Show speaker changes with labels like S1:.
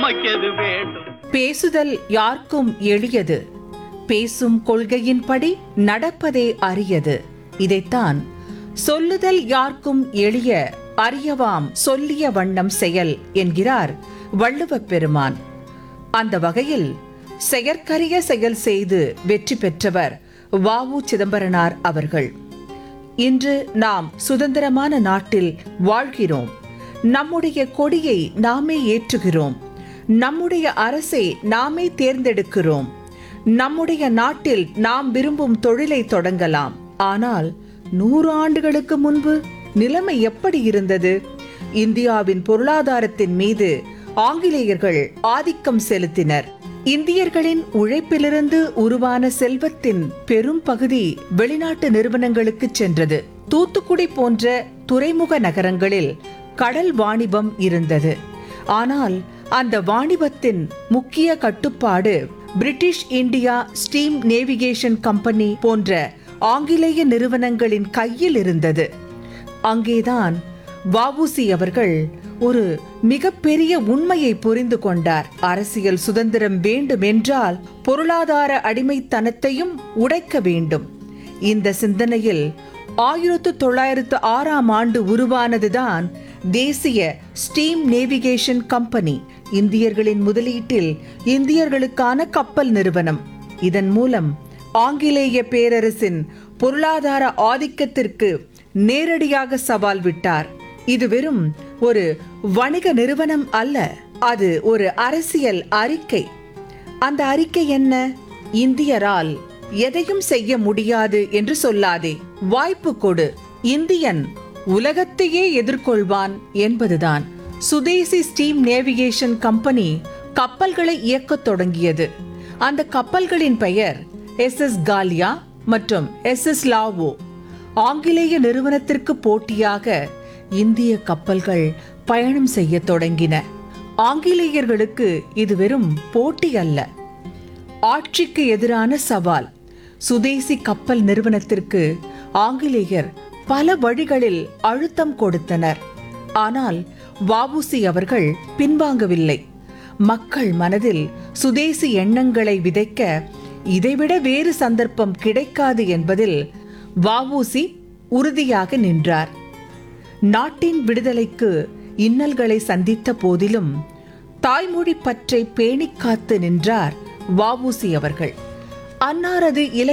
S1: நமக்கெது வேண்டும்
S2: பேசுதல் யார்க்கும் எளியது பேசும் கொள்கையின்படி நடப்பதே அரியது இதைத்தான் சொல்லுதல் யார்க்கும் எளிய அறியவாம் சொல்லிய வண்ணம் செயல் என்கிறார் வள்ளுவப் பெருமான் அந்த வகையில் செயற்கரிய செயல் செய்து வெற்றி பெற்றவர் வாவு சிதம்பரனார் அவர்கள் இன்று நாம் சுதந்திரமான நாட்டில் வாழ்கிறோம் நம்முடைய கொடியை நாமே ஏற்றுகிறோம் நம்முடைய அரசை நாமே தேர்ந்தெடுக்கிறோம் நம்முடைய நாட்டில் நாம் விரும்பும் தொழிலை தொடங்கலாம் ஆனால் நூறு ஆண்டுகளுக்கு முன்பு நிலைமை எப்படி இருந்தது இந்தியாவின் பொருளாதாரத்தின் மீது ஆங்கிலேயர்கள் ஆதிக்கம் செலுத்தினர் இந்தியர்களின் உழைப்பிலிருந்து உருவான செல்வத்தின் பெரும் பகுதி வெளிநாட்டு நிறுவனங்களுக்கு சென்றது தூத்துக்குடி போன்ற துறைமுக நகரங்களில் கடல் வாணிபம் இருந்தது ஆனால் அந்த வாணிபத்தின் முக்கிய கட்டுப்பாடு British India steam navigation company போன்ற ஆங்கிலேய நிறுவனங்களின் கையில் இருந்தது அங்கேதான் வஉசி அவர்கள் ஒரு மிகப்பெரிய உண்மையை புரிந்து கொண்டார் அரசியல் சுதந்திரம் வேண்டும் என்றால் பொருளாதார அடிமைத்தனத்தையும் உடைக்க வேண்டும் இந்த சிந்தனையில் ஆயிரத்து தொள்ளாயிரத்து ஆறாம் ஆண்டு உருவானதுதான் தேசிய ஸ்டீம் நேவிகேஷன் கம்பெனி இந்தியர்களின் முதலீட்டில் இந்தியர்களுக்கான கப்பல் நிறுவனம் இதன் மூலம் ஆங்கிலேய பேரரசின் பொருளாதார ஆதிக்கத்திற்கு நேரடியாக சவால் விட்டார் இது வெறும் ஒரு வணிக நிறுவனம் அல்ல அது ஒரு அரசியல் அறிக்கை அந்த அறிக்கை என்ன இந்தியரால் எதையும் செய்ய முடியாது என்று சொல்லாதே வாய்ப்பு கொடு இந்தியன் உலகத்தையே எதிர்கொள்வான் என்பதுதான் சுதேசி ஸ்டீம் நேவிகேஷன் கம்பெனி கப்பல்களை இயக்கத் தொடங்கியது அந்த கப்பல்களின் பெயர் எஸ் எஸ் காலியா மற்றும் எஸ் எஸ் லாவோ ஆங்கிலேய நிறுவனத்திற்கு போட்டியாக இந்திய கப்பல்கள் பயணம் செய்ய தொடங்கின ஆங்கிலேயர்களுக்கு இது வெறும் போட்டி அல்ல ஆட்சிக்கு எதிரான சவால் சுதேசி கப்பல் நிறுவனத்திற்கு ஆங்கிலேயர் பல வழிகளில் அழுத்தம் கொடுத்தனர் ஆனால் வஉசி அவர்கள் பின்வாங்கவில்லை மக்கள் மனதில் சுதேசி எண்ணங்களை விதைக்க இதைவிட வேறு சந்தர்ப்பம் கிடைக்காது என்பதில் வஉசி உறுதியாக நின்றார் நாட்டின் விடுதலைக்கு இன்னல்களை சந்தித்த போதிலும் தாய்மொழி பற்றை பேணிக் காத்து நின்றார் வஉசி அவர்கள் அன்னாரது இலை